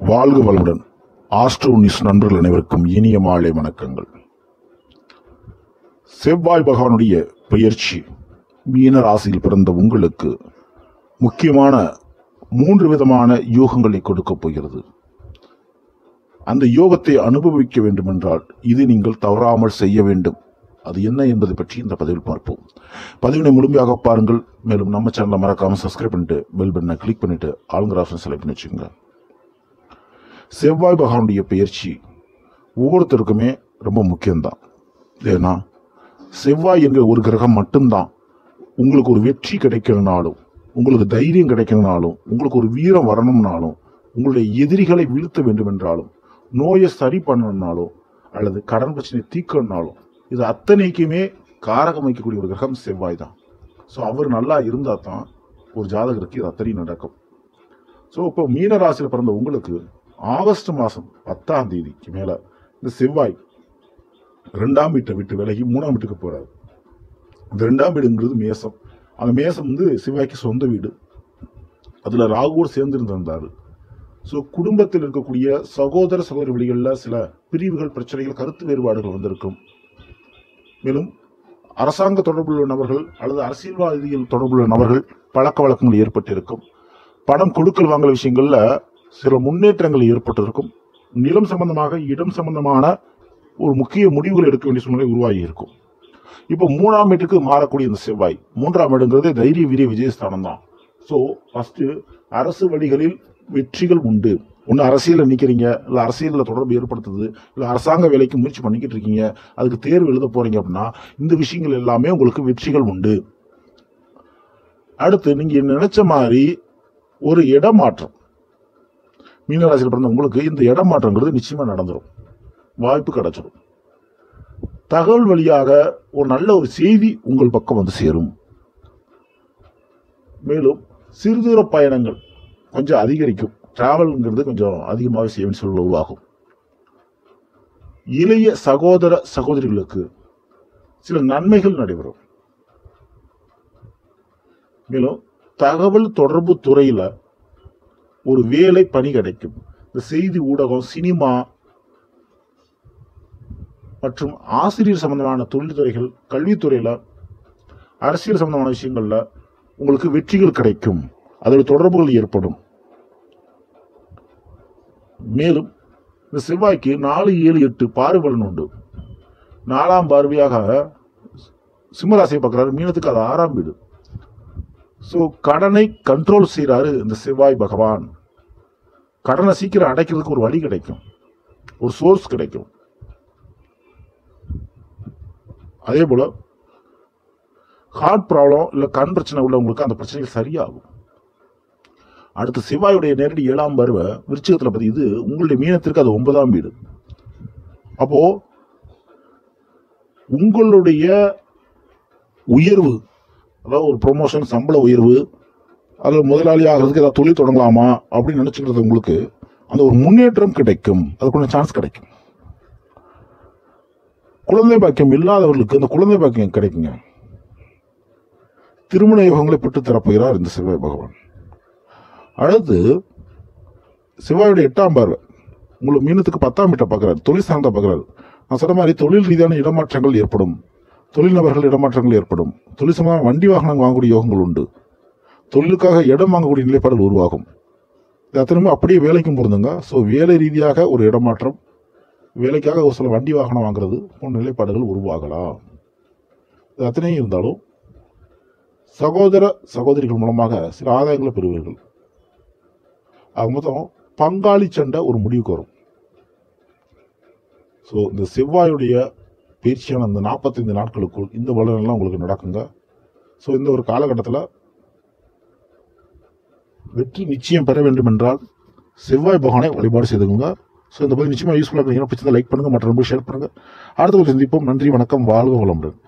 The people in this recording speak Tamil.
வாழ்க வளமுடன் ஆஸ்ட்ரோ நியூஸ் நண்பர்கள் அனைவருக்கும் இனிய மாலை வணக்கங்கள் செவ்வாய் பகவானுடைய பெயர்ச்சி மீன ராசியில் பிறந்த உங்களுக்கு முக்கியமான மூன்று விதமான யோகங்களை கொடுக்கப் போகிறது அந்த யோகத்தை அனுபவிக்க வேண்டுமென்றால் இது நீங்கள் தவறாமல் செய்ய வேண்டும் அது என்ன என்பதை பற்றி இந்த பதிவில் பார்ப்போம் பதிவினை முழுமையாக பாருங்கள் மேலும் நம்ம சேனலை மறக்காம சப்ஸ்கிரைப் பண்ணிட்டு பெல் பட்டனை கிளிக் பண்ணிட்டு ஆளுங்கிற ஆப்ஷன் செலக்ட் பண்ணி வச்சுக்கோங்க செவ்வாய் பகவானுடைய பயிற்சி ஒவ்வொருத்தருக்குமே ரொம்ப முக்கியம்தான் ஏன்னா செவ்வாய் என்கிற ஒரு கிரகம் மட்டும்தான் உங்களுக்கு ஒரு வெற்றி கிடைக்கணும்னாலும் உங்களுக்கு தைரியம் கிடைக்கணும்னாலும் உங்களுக்கு ஒரு வீரம் வரணும்னாலும் உங்களுடைய எதிரிகளை வீழ்த்த வேண்டும் என்றாலும் நோயை சரி பண்ணணும்னாலும் அல்லது கடன் பிரச்சனை தீர்க்கணும்னாலும் இது அத்தனைக்குமே காரகம் வைக்கக்கூடிய ஒரு கிரகம் செவ்வாய் தான் ஸோ அவர் நல்லா இருந்தால் தான் ஒரு ஜாதகருக்கு இது அத்தனையும் நடக்கும் ஸோ இப்போ மீன ராசியில் பிறந்த உங்களுக்கு ஆகஸ்ட் மாதம் பத்தாம் தேதிக்கு மேலே இந்த செவ்வாய் ரெண்டாம் வீட்டை விட்டு விலகி மூணாம் வீட்டுக்கு போறாரு இந்த ரெண்டாம் வீடுங்கிறது மேசம் அந்த மேசம் வந்து செவ்வாய்க்கு சொந்த வீடு அதில் ராகுவோடு சேர்ந்து இருந்திருந்தாரு ஸோ குடும்பத்தில் இருக்கக்கூடிய சகோதர சகோதரி வழிகளில் சில பிரிவுகள் பிரச்சனைகள் கருத்து வேறுபாடுகள் வந்திருக்கும் மேலும் அரசாங்க தொடர்புள்ள நபர்கள் அல்லது அரசியல்வாதிகள் தொடர்புள்ள நபர்கள் பழக்க வழக்கங்கள் ஏற்பட்டிருக்கும் பணம் கொடுக்கல் வாங்கல் விஷயங்கள்ல சில முன்னேற்றங்கள் ஏற்பட்டிருக்கும் நிலம் சம்பந்தமாக இடம் சம்பந்தமான ஒரு முக்கிய முடிவுகள் எடுக்க வேண்டிய சூழ்நிலை உருவாகி இருக்கும் இப்போ மூணாம் வீட்டுக்கு மாறக்கூடிய இந்த செவ்வாய் மூன்றாம் இடங்கிறது தைரிய வீரிய விஜயஸ்தானம் தான் ஸோ ஃபர்ஸ்ட் அரசு வழிகளில் வெற்றிகள் உண்டு ஒன்று அரசியலில் நிற்கிறீங்க இல்லை அரசியலில் தொடர்பு ஏற்படுத்துது இல்லை அரசாங்க வேலைக்கு முயற்சி பண்ணிக்கிட்டு இருக்கீங்க அதுக்கு தேர்வு எழுத போறீங்க அப்படின்னா இந்த விஷயங்கள் எல்லாமே உங்களுக்கு வெற்றிகள் உண்டு அடுத்து நீங்க நினைச்ச மாதிரி ஒரு இடமாற்றம் மீனராசியில் பிறந்த உங்களுக்கு இந்த இடமாற்றங்கிறது நிச்சயமா நடந்துடும் வாய்ப்பு கிடைச்சிடும் தகவல் வழியாக ஒரு நல்ல ஒரு செய்தி உங்கள் பக்கம் வந்து சேரும் மேலும் சிறுதூர பயணங்கள் கொஞ்சம் அதிகரிக்கும் டிராவல்ங்கிறது கொஞ்சம் அதிகமாக செய்ய வேண்டிய சூழல் உருவாகும் இளைய சகோதர சகோதரிகளுக்கு சில நன்மைகள் நடைபெறும் மேலும் தகவல் தொடர்பு துறையில ஒரு வேலை பணி கிடைக்கும் இந்த செய்தி ஊடகம் சினிமா மற்றும் ஆசிரியர் சம்பந்தமான தொழில்துறைகள் கல்வித்துறையில அரசியல் சம்பந்தமான விஷயங்கள்ல உங்களுக்கு வெற்றிகள் கிடைக்கும் அதோட தொடர்புகள் ஏற்படும் மேலும் இந்த செவ்வாய்க்கு நாலு ஏழு எட்டு பார்வைகள் உண்டு நாலாம் பார்வையாக சிம்மராசியை பார்க்குறாரு மீனத்துக்கு அது ஆறாம் வீடு ஸோ கடனை கண்ட்ரோல் செய்கிறாரு இந்த செவ்வாய் பகவான் கடனை சீக்கிரம் அடைக்கிறதுக்கு ஒரு வழி கிடைக்கும் ஒரு சோர்ஸ் கிடைக்கும் அதே போல ஹார்ட் ப்ராப்ளம் இல்லை கண் பிரச்சனை உள்ளவங்களுக்கு அந்த பிரச்சனைகள் சரியாகும் அடுத்து செவ்வாயுடைய நேரடி ஏழாம் பருவ விருச்சிகத்தில் பத்தி இது உங்களுடைய மீனத்திற்கு அது ஒன்பதாம் வீடு அப்போ உங்களுடைய உயர்வு அதாவது ஒரு ப்ரொமோஷன் சம்பள உயர்வு அதில் முதலாளி ஆகிறதுக்கு ஏதாவது தொழில் தொடங்கலாமா அப்படின்னு நினச்சிக்கிறது உங்களுக்கு அந்த ஒரு முன்னேற்றம் கிடைக்கும் அதுக்குள்ள சான்ஸ் கிடைக்கும் குழந்தை பாக்கியம் இல்லாதவர்களுக்கு அந்த குழந்தை பாக்கியம் கிடைக்குங்க திருமண யோகங்களை பெற்று தரப்போகிறார் இந்த செவ்வாய் பகவான் அடுத்து செவ்வாயுடைய எட்டாம் பார்வை உங்களை மீனத்துக்கு பத்தாம் வீட்டை பார்க்குறாரு தொழில் சார்ந்த பார்க்குறாரு நான் சொன்ன மாதிரி தொழில் ரீதியான இடமாற்றங்கள் ஏற்படும் தொழில் நபர்கள் இடமாற்றங்கள் ஏற்படும் தொழில் சம்பந்தமாக வண்டி வாகனம் வாங்கக்கூடிய யோகங்கள் உண்டு தொழிலுக்காக இடம் வாங்கக்கூடிய நிலைப்பாடுகள் உருவாகும் இது அத்தனையுமே அப்படியே வேலைக்கும் பொருந்துங்க ஸோ வேலை ரீதியாக ஒரு இடமாற்றம் வேலைக்காக ஒரு சில வண்டி வாகனம் வாங்குறது போன்ற நிலைப்பாடுகள் உருவாகலாம் இது அத்தனையும் இருந்தாலும் சகோதர சகோதரிகள் மூலமாக சில ஆதாயங்களை பெறுவீர்கள் ஆக மொத்தம் பங்காளி சண்டை ஒரு முடிவுக்கு வரும் ஸோ இந்த செவ்வாயுடைய பயிற்சியான இந்த நாற்பத்தைந்து நாட்களுக்குள் இந்த வளரெல்லாம் உங்களுக்கு நடக்குங்க ஸோ இந்த ஒரு காலகட்டத்தில் வெற்றி நிச்சயம் பெற வேண்டும் என்றால் செவ்வாய் பகவானை வழிபாடு செய்துக்கோங்க ஸோ இந்த பதில் நிச்சயமாக யூஸ்ஃபுல்லாக பிடிச்சதை லைக் பண்ணுங்க மற்ற ஷேர் பண்ணுங்க அடுத்த ஒரு சந்திப்போம் நன்றி வணக்கம் வாழ்க வளமுடன்